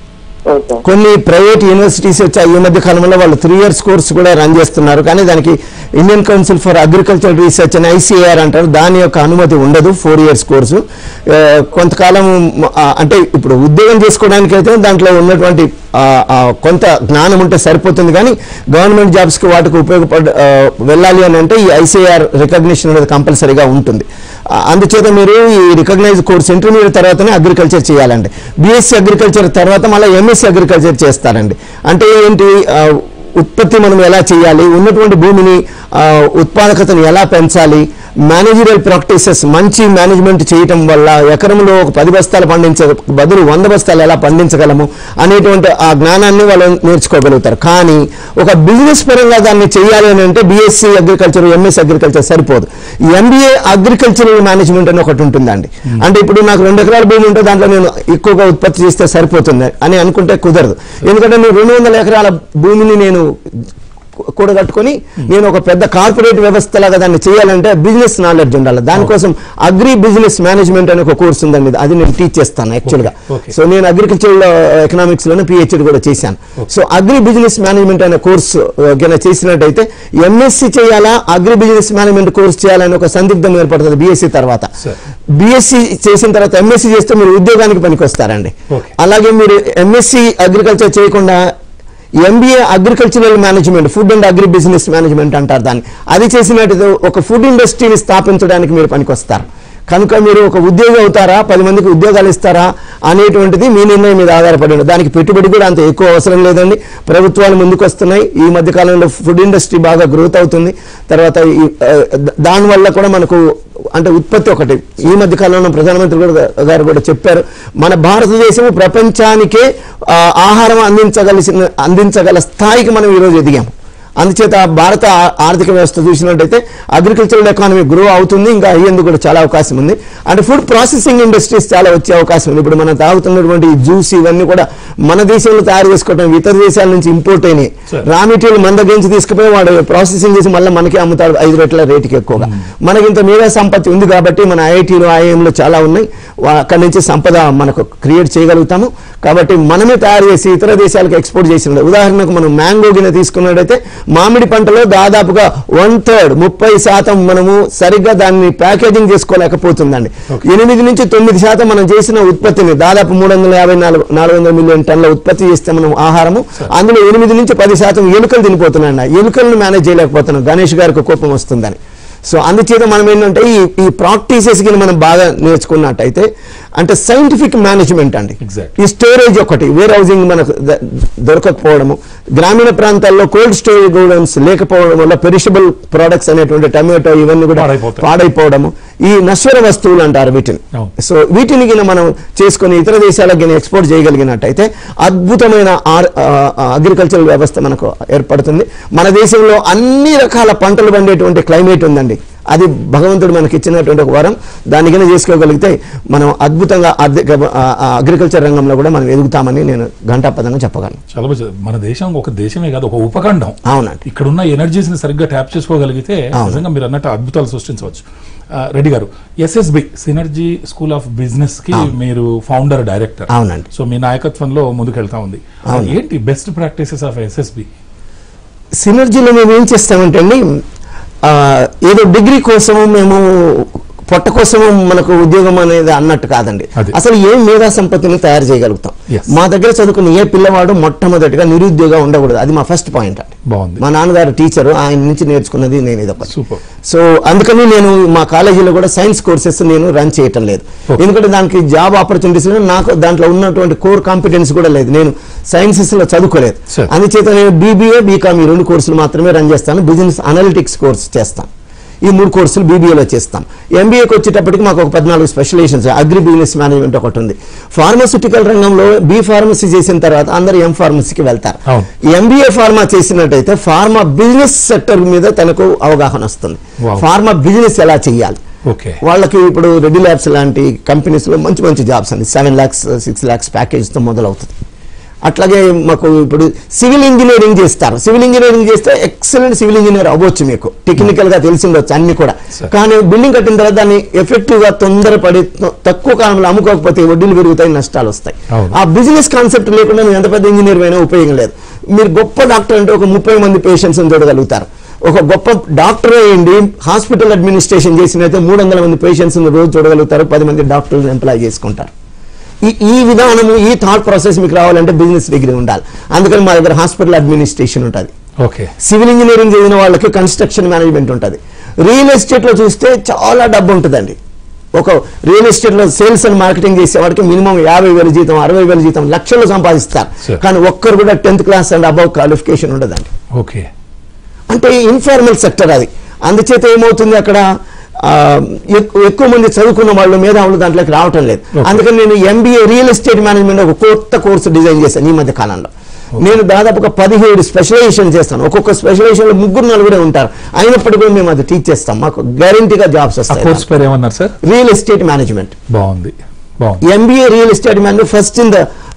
S3: ఓకే
S2: కొన్ని ప్రైవేట్ యూనివర్సిటీస్ వచ్చాయి ఈ మధ్య కాలంలో వాళ్ళు త్రీ ఇయర్స్ కోర్స్ కూడా రన్ చేస్తున్నారు కానీ దానికి Indian council for agriculture research అని ఐసీఆర్ అంటారు దాని యొక్క అనుమతి ఉండదు ఫోర్ ఇయర్స్ కోర్సు ఆ, కొంతకాలం ఆ, అంటే ఇప్పుడు ఉద్యోగం చేసుకోవడానికి అయితే దాంట్లో ఉన్నటువంటి ఆ, ఆ, కొంత జ్ఞానం ఉంటే సరిపోతుంది కానీ గవర్నమెంట్ జాబ్స్కి వాటికి ఉపయోగపడ ఆ, వెళ్ళాలి అని అంటే ఈ ఐసీఆర్ రికగ్నిషన్ అనేది కంపల్సరీగా ఉంటుంది ఆ, అందుచేత మీరు ఈ రికగ్నైజ్ కోర్స్ ఇంటర్మీడియట్ తర్వాతనే అగ్రికల్చర్ చేయాలండి బీఎస్సీ అగ్రికల్చర్ తర్వాత మళ్ళీ ఎంఎస్సీ అగ్రికల్చర్ చేస్తారండి అంటే ఏంటి ఆ, ఉత్పత్తి మనం ఎలా చేయాలి ఉన్నటువంటి భూమిని ఆ, ఉత్పాదకతను ఎలా పెంచాలి మేనేజరియల్ ప్రాక్టీసెస్ మంచి మేనేజ్మెంట్ చేయటం వల్ల ఎకరంలో ఒక పది బస్తాలు పండించే బదులు వంద బస్తాలు ఎలా పండించగలము అనేటువంటి ఆ జ్ఞానాన్ని వాళ్ళు నేర్చుకోగలుగుతారు కానీ ఒక బిజినెస్ పరంగా దాన్ని చేయాలి అని అంటే బీఎస్సీ అగ్రికల్చర్ ఎంఎస్ అగ్రికల్చర్ సరిపోదు ఎంబీఏ అగ్రికల్చరల్ మేనేజ్మెంట్ అని ఒకటి ఉంటుందండి అంటే ఇప్పుడు నాకు రెండు ఎకరాల భూమి ఉంటే దాంట్లో నేను ఎక్కువగా ఉత్పత్తి చేస్తే సరిపోతుంది అని అనుకుంటే కుదరదు ఎందుకంటే నేను రెండు వందల ఎకరాల భూమిని నేను కూడగట్టుకొని నేను ఒక పెద్ద కార్పొరేట్ వ్యవస్థలాగా దాన్ని చేయాలంటే బిజినెస్ నాలెడ్జ్ ఉండాలి దానికోసం అగ్రి బిజినెస్ మేనేజ్మెంట్ అనే ఒక కోర్స్ ఉందండి అది నేను టీచ్ చేస్తాను యాక్చువల్గా
S1: okay.
S2: సో నేను అగ్రికల్చర్ ఎకనామిక్స్ లోనే పిహెచ్డి కూడా చేశాను సో అగ్రి బిజినెస్ మేనేజ్మెంట్ అనే కోర్సు కనుక చేసినట్టయితే ఎంఎస్సి చేయాలా అగ్రి బిజినెస్ మేనేజ్మెంట్ కోర్స్ చేయాలని ఒక సందిగ్ధం ఏర్పడుతుంది బీఎస్సీ తర్వాత
S1: Sir.
S2: బీఎస్సీ చేసిన తర్వాత ఎంఎస్సీ చేస్తే మీరు ఉద్యోగానికి పనికొస్తారండి
S1: Okay.
S2: అలాగే మీరు ఎంఎస్సీ అగ్రికల్చర్ చేయకుండా MBA agricultural management food and agri business management అంటారు దాన్ని అది చేసినట్టు ఒక ఫుడ్ ఇండస్ట్రీని స్థాపించడానికి మీరు పనికొస్తారు కనుక మీరు ఒక ఉద్యోగి అవుతారా పది మందికి ఉద్యోగాలు ఇస్తారా అనేటువంటిది మీ నిర్ణయం మీద ఆధారపడి ఉంటుంది దానికి పెట్టుబడి కూడా అంత ఎక్కువ అవసరం లేదండి ప్రభుత్వాలు ముందుకు వస్తున్నాయి ఈ మధ్య కాలంలో ఫుడ్ ఇండస్ట్రీ బాగా గ్రోత్ అవుతుంది తర్వాత ఈ, ఆ, ద- దానివల్ల కూడా మనకు అంటే ఉత్పత్తి ఒకటి ఈ మధ్య కాలంలో ప్రధానమంత్రి కూడా గారు కూడా చెప్పారు మన భారతదేశం ప్రపంచానికే ఆ, ఆహారం అందించగలిసిన అందించగల స్థాయికి మనం ఈరోజు ఎదిగాము అందుచేత భారత ఆ- ఆర్థిక వ్యవస్థ చూసినట్టయితే అగ్రికల్చరల్ ఎకానమీ గ్రో అవుతుంది ఇంకా అయ్యేందుకు కూడా చాలా అవకాశం ఉంది అండ్ ఫుడ్ ప్రాసెసింగ్ ఇండస్ట్రీస్ చాలా వచ్చే అవకాశం ఉంది ఇప్పుడు మనం తాగుతున్నటువంటి జ్యూస్ ఇవన్నీ కూడా మన దేశంలో తయారు చేసుకోవడం ఇతర దేశాల నుంచి ఇంపోర్ట్ అయినాయి
S1: Sure.
S2: రా మెటీరియల్ మన దగ్గర నుంచి తీసుకుపోయి వాడు ప్రాసెసింగ్ చేసి మళ్ళీ మనకే అమ్ముతాడు ఐదు రెట్ల రేటుకి ఎక్కువగా మనకి ఇంత మేధా సంపత్తి ఉంది కాబట్టి మన ఐఐటీలు ఐఐఎంలు చాలా ఉన్నాయి వా- అక్కడి నుంచి సంపద మనకు క్రియేట్ చేయగలుగుతాము కాబట్టి మనమే తయారు చేసి ఇతర దేశాలకు ఎక్స్పోర్ట్ చేసిన ఉదాహరణకు మనం మ్యాంగో గిన్నె తీసుకున్నట్టయితే మామిడి పంటలో దాదాపుగా వన్ థర్డ్ ముప్పై శాతం మనము సరిగ్గా దాన్ని ప్యాకేజింగ్ చేసుకోలేకపోతుందండి ఎనిమిది నుంచి తొమ్మిది శాతం మనం చేసిన ఉత్పత్తిని దాదాపు మూడు వందల యాభై నాలుగు నాలుగు వందల మిలియన్ టన్నుల ఉత్పత్తి చేస్తే మనం ఆహారము అందులో ఎనిమిది నుంచి పది శాతం ఎలుకలు తినిపోతున్నాయండి ఆ ఎలుకలను మేనేజ్ చేయలేకపోతున్నాం గణేష్ గారికి కోపం వస్తుందని సో అందుచేత మనం ఏంటంటే ఈ ఈ ప్రాక్టీసెస్ కి మనం బాగా నేర్చుకున్నట్టయితే అంటే సైంటిఫిక్ మేనేజ్మెంట్ అండి
S1: Exactly.
S2: ఈ స్టోరేజ్ ఒకటి వేర్ హౌసింగ్ మనకు ద- దొరకకపోవడము గ్రామీణ ప్రాంతాల్లో కోల్డ్ స్టోరేజ్ గోడౌన్స్ లేకపోవడం వల్ల పెరిషబుల్ ప్రొడక్ట్స్ అనేటువంటి టమాటో ఇవన్నీ కూడా
S1: పాడైపోతాయి.
S2: పాడైపోవడము ఈ నశ్వర వస్తువులు అంటారు వీటిని
S1: అవును.
S2: సో వీటిని గిన మనం చేసుకొని ఇతర దేశాలకు గిన ఎక్స్పోర్ట్ చేయగలిగినట్టయితే అద్భుతమైన అగ్రికల్చర్ వ్యవస్థ మనకు ఏర్పడుతుంది మన దేశంలో అన్ని రకాల పంటలు పండేటువంటి క్లైమేట్ ఉందండి అది భగవంతుడు మనకి ఇచ్చినటువంటి ఒక వరం దాన్ని కింద చేసుకోగలిగితే మనం అద్భుతంగా అగ్రికల్చర్ రంగంలో కూడా మనం ఎదుగుతామని నేను ఘంటాపదంగా చెప్పగలను
S1: చాలా బాగా చెప్పారు. మన దేశం ఒక దేశమే కాదు ఒక ఉపఖండం
S2: అవునండి
S1: ఇక్కడ ఉన్న ఎనర్జీస్ ని సరిగ్గా ట్యాప్ చేసుకోగలిగితే
S2: అవును.
S1: నిజంగా మీరు అన్నట్టు అద్భుతాలు సృష్టించవచ్చు ఆ, Reddy garu S S B synergy school of business కి మీరు ఫౌండర్ డైరెక్టర్
S2: అవునండి.
S1: సో మీ నాయకత్వంలో ముందుకెళ్తా ఉంది
S2: అవును.
S1: ఏంటి బెస్ట్ ప్రాక్టీసెస్ ఆఫ్ ఎస్ఎస్బి
S2: సినర్జీలో మేము ఏం చేస్తామంటే అండి ఆ, ఏదో డిగ్రీ కోసము మేము పొట్ట కోసము మనకు ఉద్యోగం అనేది అన్నట్టు కాదండి
S1: అది.
S2: అసలు ఏ మేధా సంపత్తిని తయారు చేయగలుగుతాం
S1: Yes.
S2: మా దగ్గర చదువుకున్న ఏ పిల్లవాడు మొట్టమొదటిగా నిరుద్యోగం ఉండకూడదు అది మా ఫస్ట్ పాయింట్ అండి
S1: బాగుంది
S2: మా నాన్నగారు టీచరు ఆయన నుంచి నేర్చుకున్నది నేను ఇదొకటి
S1: సూపర్
S2: సో అందుకని నేను మా కాలేజీలో కూడా సైన్స్ కోర్సెస్ నేను రన్ చేయటం లేదు
S1: Okay.
S2: ఎందుకంటే దానికి జాబ్ ఆపర్చునిటీస్ నాకు దాంట్లో ఉన్నటువంటి కోర్ కాంపిటెన్స్ కూడా లేదు నేను సైన్సెస్ లో చదువుకోలేదు
S1: Sure.
S2: అందుచేత నేను బీబీఏ బీకామ్ ఈ రెండు కోర్సులు మాత్రమే రన్ చేస్తాను బిజినెస్ అనలిటిక్స్ కోర్స్ చేస్తాను ఈ మూడు కోర్సులు బీబీఏలో చేస్తాం ఎంబీఏకి వచ్చేటప్పటికి మాకు ఒక పద్నాలుగు స్పెషలైజేషన్స్ అగ్రి బిజినెస్ మేనేజ్మెంట్ ఒకటి ఉంది ఫార్మస్యూటికల్ రంగంలో బీ ఫార్మసీ చేసిన తర్వాత అందరు ఎం ఫార్మసీకి వెళ్తారు
S1: అవును.
S2: ఎంబీఏ ఫార్మా చేసినట్టయితే ఫార్మా బిజినెస్ సెక్టర్ మీద తనకు అవగాహన వస్తుంది
S1: Wow.
S2: ఫార్మా బిజినెస్ ఎలా చేయాలి
S1: ఓకే
S2: వాళ్ళకి ఇప్పుడు రెడ్డి ల్యాబ్స్ లాంటి కంపెనీస్ లో మంచి మంచి జాబ్స్ అండి seven lakhs six lakhs package తో మొదలవుతుంది అట్లాగే మాకు ఇప్పుడు సివిల్ ఇంజనీరింగ్ చేస్తారు సివిల్ ఇంజనీరింగ్ చేస్తే ఎక్సలెంట్ సివిల్ ఇంజనీర్ అవ్వచ్చు మీకు టెక్నికల్ గా తెలిసి ఉండొచ్చు అన్ని కూడా
S1: Sir.
S2: కానీ బిల్డింగ్ కట్టిన తర్వాత దాన్ని ఎఫెక్టివ్ గా తొందరపడి త- తక్కువ కాలంలో అమ్ముకోకపోతే వడ్డీలు పెరుగుతాయి నష్టాలు వస్తాయి
S1: అవును.
S2: ఆ బిజినెస్ కాన్సెప్ట్ లేకుండా నువ్వు ఎంత పెద్ద ఇంజనీర్ అయినా ఉపయోగం లేదు మీరు గొప్ప డాక్టర్ అంటే ఒక ముప్పై మంది పేషెంట్స్ చూడగలుగుతారు ఒక గొప్ప డాక్టర్ అయ్యండి హాస్పిటల్ అడ్మినిస్ట్రేషన్ చేసినైతే మూడు వందల మంది పేషెంట్స్ రోజు చూడగలుగుతారు పది మంది డాక్టర్లు ఎంప్లాయ్ చేసుకుంటారు ఈ ఈ విధానము ఈ థాట్ ప్రాసెస్ మీకు రావాలంటే బిజినెస్ డిగ్రీ ఉండాలి అందుకని మా దగ్గర హాస్పిటల్ అడ్మినిస్ట్రేషన్ ఉంటుంది
S1: ఓకే
S2: సివిల్ ఇంజనీరింగ్ చదివిన వాళ్ళకి కన్స్ట్రక్షన్ మేనేజ్మెంట్ ఉంటుంది రియల్ ఎస్టేట్ లో చూస్తే చాలా డబ్బు ఉంటుందండి ఒక రియల్ ఎస్టేట్ లో సేల్స్ అండ్ మార్కెటింగ్ చేసేవాడికి మినిమం యాభై వేల జీతం అరవై వేల జీతం లక్షలు సంపాదిస్తారు
S1: Sure.
S2: కానీ ఒక్కరు కూడా tenth class and above qualification ఉండదండి
S1: ఓకే
S2: అంటే ఇన్ఫార్మల్ సెక్టర్ అది అందుచేత ఏమవుతుంది అక్కడ ఆ, ఎక్కు- ఎక్కువ మంది చదువుకున్న వాళ్ళు మేధావులు దాంట్లోకి రావటం లేదు
S1: Okay.
S2: అందుకని నేను ఎంబీఏ రియల్ ఎస్టేట్ మేనేజ్మెంట్ ఒక కొత్త కోర్సు డిజైన్ చేశాను ఈ మధ్య కాలంలో నేను దాదాపుగా పదిహేడు స్పెషలైజేషన్ చేస్తాను ఒక్కొక్క స్పెషలైజేషన్ లో ముగ్గురు నలుగురే ఉంటారు అయినప్పటికీ కూడా మేము అది టీచ్ చేస్తాం మాకు గ్యారంటీగా జాబ్స్
S1: ఆ
S2: వస్తాయి
S1: కోర్స్ పేరు ఏమన్నారు సార్
S2: రియల్ ఎస్టేట్ మేనేజ్మెంట్
S1: బాగుంది బాగుంది
S2: MBA real estate management first in the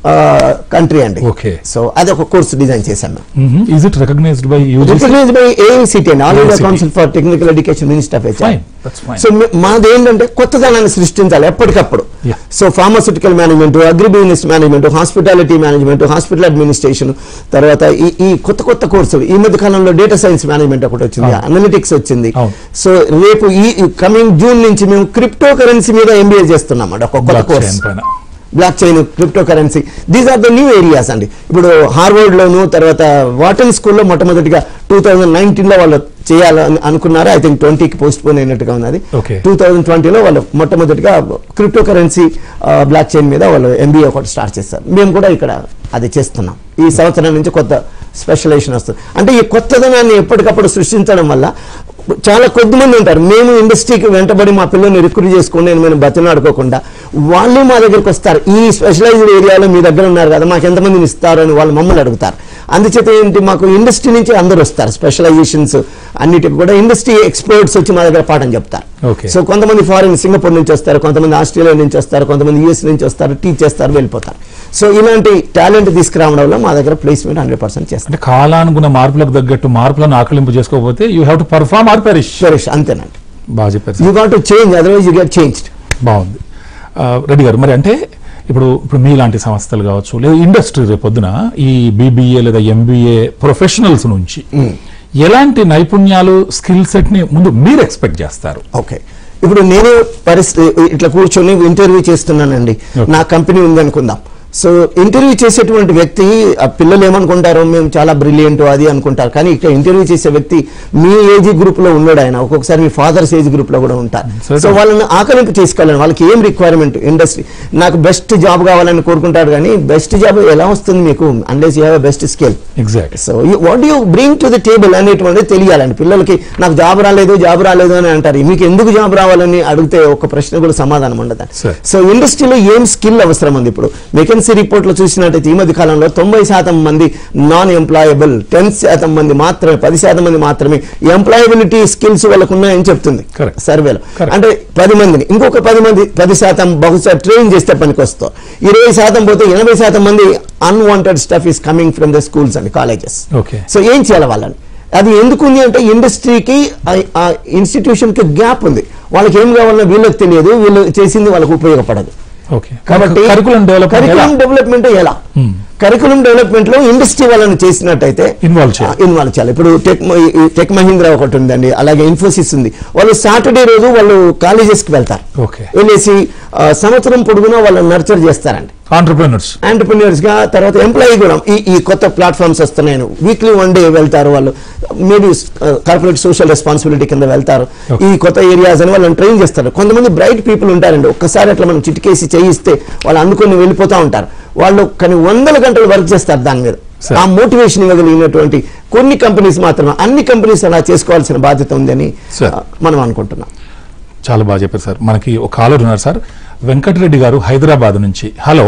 S2: country అండి
S1: Okay.
S2: సో అది ఒక కోర్సు డిజైన్ చేశాను
S1: is it recognised by U G
S2: recognise by A I C T అండి all India
S1: AICTE.
S2: Council for technical education minister of
S1: Fine, that's fine.
S2: So మాది ఏంటంటే కొత్తదనాన్ని సృష్టించాలి ఎప్పటికప్పుడు
S1: Yeah.
S2: So pharmaceutical management agri business management hospitality management hospital administration తర్వాత ఈ ఈ కొత్త కొత్త కోర్సులు ఈ మధ్య కాలంలో డేటా సైన్స్ మేనేజ్మెంట్ ఒకటి వచ్చింది
S1: అవును.
S2: అనలిటిక్స్ వచ్చింది
S1: అవును.
S2: సో రేపు ఈ కమింగ్ జూన్ నుంచి మేము క్రిప్టో కరెన్సీ మీద ఎంబీఏ చేస్తున్నాం అండి ఒక కొత్త
S1: Blockchain
S2: కోర్స్
S1: పైన
S2: blockchain cryptocurrency these are the new areas అండి ఇప్పుడు హార్వర్డ్ లోను తర్వాత వాటన్ స్కూల్లో మొట్టమొదటిగా టూ థౌజండ్ నైన్టీన్ లో వాళ్ళు చేయాలని అనుకున్నారు ఐ థింక్ ట్వంటీకి పోస్ట్ పోన్ అయినట్టుగా ఉన్నది
S1: Okay.
S2: టూ థౌజండ్ ట్వంటీలో వాళ్ళు మొట్టమొదటిగా క్రిప్టో కరెన్సీ బ్లాక్ చైన్ మీద వాళ్ళు ఎంబీఏ ఒకటి స్టార్ట్ చేస్తారు మేము కూడా ఇక్కడ అది చేస్తున్నాం ఈ సంవత్సరం నుంచి కొత్త స్పెషలైజేషన్ వస్తుంది అంటే ఈ కొత్తదనాన్ని ఎప్పటికప్పుడు సృష్టించడం వల్ల చాలా కొద్ది మంది ఉంటారు మేము ఇండస్ట్రీకి వెంటబడి మా పిల్లల్ని రిక్రూట్ చేసుకోండి అని మేము బతినాడుకోకుండా వాళ్ళే మా దగ్గరికి వస్తారు ఈ స్పెషలైజ్డ్ ఏరియాలో మీ దగ్గర ఉన్నారు కదా మాకు ఎంతమందిని ఇస్తారు అని వాళ్ళు మమ్మల్ని అడుగుతారు అందుచేత ఏంటి మాకు ఇండస్ట్రీ నుంచి అందరూ వస్తారు స్పెషలైజేషన్స్ అన్నిటికి కూడా ఇండస్ట్రీ ఎక్స్పర్ట్స్ వచ్చి మా దగ్గర పాఠం చెప్తారు
S1: Okay.
S2: సో కొంతమంది ఫారిన్ సింగపూర్ నుంచి వస్తారు కొంతమంది ఆస్ట్రేలియా నుంచి వస్తారు కొంతమంది యూఎస్ నుంచి వస్తారు టీచ్ చేస్తారు వెళ్ళిపోతారు సో ఇలాంటి టాలెంట్ తీసుకురావడం వల్ల మా దగ్గర ప్లేస్మెంట్ హండ్రెడ్ పర్సెంట్ చేస్తారు
S1: అంటే కాలానుగుణ మార్పులకు తగ్గట్టు మార్పులను ఆకలింపు చేసుకోకపోతే you have to perform or perish
S2: Suresh అంతేనండి
S1: బాగా చెప్పారు
S2: you
S1: sir
S2: got to change otherwise you get changed
S1: బాగుంది ఆ, రెడ్డి గారు మరి అంటే ఇప్పుడు ఇప్పుడు మీలాంటి సంస్థలు కావచ్చు లేదా ఇండస్ట్రీ రేపొద్దున ఈ బీబీఏ లేదా ఎంబీఏ ప్రొఫెషనల్స్ నుంచి ఎలాంటి నైపుణ్యాలు స్కిల్ సెట్ ని ముందు మీరు ఎక్స్పెక్ట్ చేస్తారు
S2: ఓకే ఇప్పుడు నేను పరిస్థితి ఇట్లా కూర్చొని ఇంటర్వ్యూ చేస్తున్నానండి
S1: Okay.
S2: నా కంపెనీ ఉంది అనుకుందాం సో ఇంటర్వ్యూ చేసేటువంటి వ్యక్తి ఆ పిల్లలు ఏమనుకుంటారు మేము చాలా బ్రిలియంట్ అది అనుకుంటారు కానీ ఇక్కడ ఇంటర్వ్యూ చేసే వ్యక్తి మీ ఏజ్ గ్రూప్ లో ఉన్నాడు ఆయన ఒక్కొక్కసారి మీ ఫాదర్స్ ఏజ్ గ్రూప్ లో కూడా ఉంటారు
S1: Certainly.
S2: సో వాళ్ళని ఆకలింపు తీసుకెళ్ళాలి వాళ్ళకి ఏం రిక్వైర్మెంట్ ఇండస్ట్రీ నాకు బెస్ట్ జాబ్ కావాలని కోరుకుంటారు కానీ బెస్ట్ జాబ్ ఎలా వస్తుంది మీకు unless you have best skill
S1: exact
S2: so what you bring to the table అనేటువంటిది తెలియాలండి పిల్లలకి నాకు జాబ్ రాలేదు జాబ్ రాలేదు అని అంటారు మీకు ఎందుకు జాబ్ రావాలని అడిగితే ఒక ప్రశ్న కూడా సమాధానం ఉండదు
S1: Sure.
S2: సో ఇండస్ట్రీలో ఏం స్కిల్ అవసరం ఉంది ఇప్పుడు వేకెన్సీ రిపోర్ట్ లో చూసినట్టయితే ఈ మధ్య కాలంలో తొంభై శాతం మంది నాన్ ఎంప్లాయబుల్ టెన్ శాతం మంది మాత్రమే పది శాతం మంది మాత్రమే ఎంప్లాయబిలిటీ స్కిల్స్ వాళ్ళకు ఉన్నాయని చెప్తుంది
S1: Correct.
S2: సర్వేలో
S1: Correct.
S2: అంటే పది మందిని ఇంకొక పది మంది పది శాతం బహుశా ట్రైన్ చేస్తే పనికి వస్తాం ఇరవై శాతం పోతే ఎనభై శాతం మంది unwanted stuff is coming from the schools and colleges
S1: okay
S2: so ఏం చేయాలి వాళ్ళని అది ఎందుకు ఉంది అంటే ఇండస్ట్రీకి ఆ ఇన్స్టిట్యూషన్ కి గ్యాప్ ఉంది వాళ్ళకి ఏం కావాలన్నా వీళ్ళకి తెలియదు వీళ్ళు చేసింది వాళ్ళకి ఉపయోగపడదు
S1: ఓకే
S2: కాబట్టి
S1: కరికులం డెవలప్మెంట్
S2: కరికులం డెవలప్మెంట్ ఎలా
S1: Hmm.
S2: కరికులం డెవలప్మెంట్ లో ఇండస్ట్రీ వాళ్ళని చేసినట్టయితే
S1: Involve చేయాలి.
S2: ఇన్వాల్వ్ చేయాలి ఇప్పుడు టెక్ మ- ఈ టెక్ మహీంద్రా ఒకటి ఉందండి అలాగే ఇన్ఫోసిస్ ఉంది వాళ్ళు సాటర్డే రోజు వాళ్ళు కాలేజెస్ కి వెళ్తారు
S1: ఓకే
S2: వెళ్ళేసి ఆ, సంవత్సరం పొడుగునా వాళ్ళని నర్చర్ చేస్తారండి
S1: ఆంటర్ప్రినర్స్
S2: ఎంటర్ప్రినర్స్ గా తర్వాత ఎంప్లాయీ కూడా ఈ ఈ కొత్త ప్లాట్ఫామ్స్ వస్తున్నాయి వీక్లీ వన్ డే వెళ్తారు వాళ్ళు మేబీ కార్పొరేట్ సోషల్ రెస్పాన్సిబిలిటీ కింద వెళ్తారు
S1: Okay.
S2: ఈ కొత్త ఏరియాస్ అని వాళ్ళని ట్రైన్ చేస్తారు కొంతమంది బ్రైట్ పీపుల్ ఉంటారండి ఒక్కసారి అట్లా మనం చిటికేసి చేయిస్తే వాళ్ళు అందుకొని వెళ్ళిపోతూ ఉంటారు వాళ్ళు కానీ వందల గంటలు వర్క్ చేస్తారు దాని మీద
S1: Sir.
S2: ఆ మోటివేషన్ ఇవ్వగలిగినటువంటి కొన్ని కంపెనీస్ మాత్రమే అన్ని కంపెనీస్ అలా చేసుకోవాల్సిన బాధ్యత ఉందని
S1: Sir.
S2: ఆ, మనం అనుకుంటున్నాం
S1: చాలా బాగా చెప్పారు సార్ మనకి ఒక కాలర్ ఉన్నారు సార్ వెంకటరెడ్డి గారు హైదరాబాద్ నుంచి హలో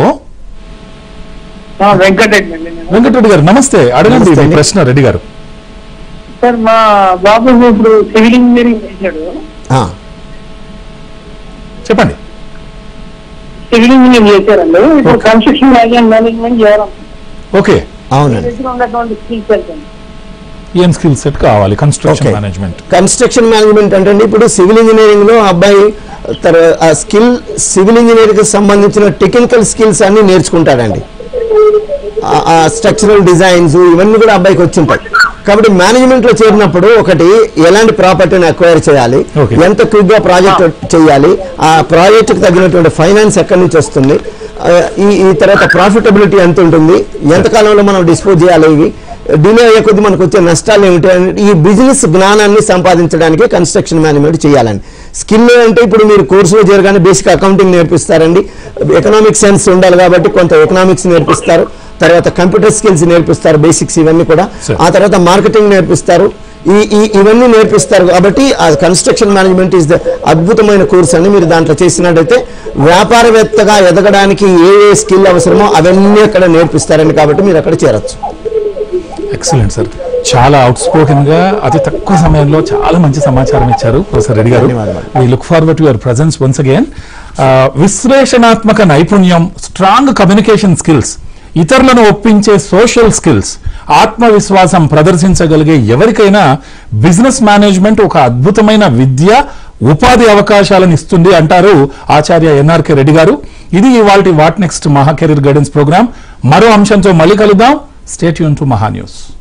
S3: ఆ, వెంకటరెడ్డి అండి నేను.
S1: వెంకటరెడ్డి గారు నమస్తే అడగండి
S2: నమస్తే
S1: మీ
S2: అండి.
S1: ప్రశ్న రెడ్డి గారు
S3: సార్ మా బాబు ఇప్పుడు సివిల్ ఇంజనీరింగ్ చేశాడు
S2: ఆ,
S1: చెప్పండి
S3: సివిల్ ఇంజనీరింగ్ చేశారండి ఇప్పుడు కన్స్ట్రక్షన్ మేనేజ్మెంట్ చేయాలి
S1: ఓకే
S2: అవునండి
S4: దగ్గర ఉన్నటువంటి స్కిల్ సెట్ అండి
S1: ఏం స్కిల్ సెట్ కావాలి construction
S2: Okay.
S1: Management
S2: construction management అంటే అండి ఇప్పుడు సివిల్ ఇంజనీరింగ్ లో అబ్బాయి తర- ఆ స్కిల్ సివిల్ ఇంజనీరింగ్ కి సంబంధించిన టెక్నికల్ స్కిల్స్ అన్ని నేర్చుకుంటాడండి ఆ- ఆ స్ట్రక్చరల్ డిజైన్స్ ఇవన్నీ కూడా అబ్బాయికి వచ్చి ఉంటాయి కాబట్టి మేనేజ్మెంట్ లో చేరినప్పుడు ఒకటి ఎలాంటి ప్రాపర్టీని అక్వైర్ చేయాలి
S1: Okay.
S2: ఎంత క్విక్ గా ప్రాజెక్ట్ చేయాలి ఆ ప్రాజెక్ట్ కి తగినటువంటి ఫైనాన్స్ ఎక్కడి నుంచి వస్తుంది ఆ, ఈ ఈ తర్వాత ప్రాఫిటబిలిటీ ఎంత ఉంటుంది ఎంత కాలంలో మనం డిస్పోజ్ చేయాలి ఇవి డిలే అయ్యే కొద్ది మనకు వచ్చే నష్టాలు ఏమిటి అని ఈ బిజినెస్ జ్ఞానాన్ని సంపాదించడానికి కన్స్ట్రక్షన్ మేనేజ్మెంట్ చేయాలండి స్కిల్ అంటే ఇప్పుడు మీరు కోర్సులో చేరగానే బేసిక్ అకౌంటింగ్ నేర్పిస్తారండి ఎకనామిక్ సెన్స్ ఉండాలి కాబట్టి కొంత ఎకనామిక్స్ నేర్పిస్తారు తర్వాత కంప్యూటర్ స్కిల్స్ నేర్పిస్తారు బేసిక్స్ ఇవన్నీ కూడా
S1: Sure.
S2: ఆ తర్వాత మార్కెటింగ్ నేర్పిస్తారు ఈ ఈ ఇవన్నీ నేర్పిస్తారు కాబట్టి ఆ కన్స్ట్రక్షన్ మేనేజ్మెంట్ ఈస్ ద అద్భుతమైన కోర్స్ అని మీరు దాంట్లో చేసినట్టయితే వ్యాపారవేత్తగా ఎదగడానికి ఏ ఏ స్కిల్ అవసరమో అవన్నీ అక్కడ నేర్పిస్తారండి కాబట్టి మీరు అక్కడ చేరొచ్చు
S1: ఎక్సలెంట్ సార్ చాలా అవుట్ స్పోకెన్ గా అతి తక్కువ సమయంలో చాలా మంచి సమాచారం ఇచ్చారు ప్రొఫెసర్ రెడ్డి గారు
S2: ధన్యవాదాలు.
S1: We look forward to your presence once again విశ్లేషణాత్మక నైపుణ్యం స్ట్రాంగ్ కమ్యూనికేషన్ స్కిల్స్ ఇతరులను ఒప్పించే సోషల్ స్కిల్స్ ఆత్మవిశ్వాసం ప్రదర్శించగలిగే ఎవరికైనా బిజినెస్ మేనేజ్మెంట్ ఒక అద్భుతమైన విద్య ఉపాధి అవకాశాలను ఇస్తుంది అంటారు ఆచార్య ఎన్ఆర్కే రెడ్డి గారు ఇది ఇవాల్టి వాట్ నెక్స్ట్ మహా కెరీర్ గైడెన్స్ ప్రోగ్రామ్ మరో అంశంతో మళ్ళీ కలుద్దాం స్టేట్ యూన్ టు మహా న్యూస్